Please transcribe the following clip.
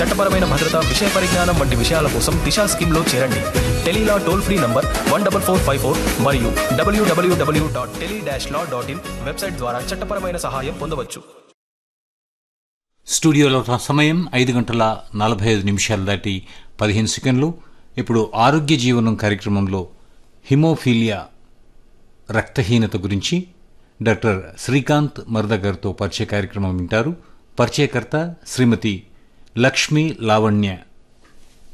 చట్టపరమైన భద్రత విషయ పరిజ్ఞానం వంటి విషయాల కోసం దిశా స్కీమ్లో చేరండి tele law toll free number one double four five four మరియు డబ్ల్యూడబ్ల్యూడబ్ల్యూ dot tele dash law dot in website ద్వారా చట్టపరమైన సహాయం పొందవచ్చు స్టూడియోలో సమయం ఐదు గంటల నలభై ఐదు నిమిషాలు దాటి పదిహేను సెకండ్లు ఇప్పుడు ఆరోగ్య జీవనం కార్యక్రమంలో హిమోఫీలియా రక్తహీనత గురించి డాక్టర్ శ్రీకాంత్ మర్ద గారితో పరిచయ కార్యక్రమం వింటారు పరిచయకర్త శ్రీమతి లక్ష్మీ లావణ్య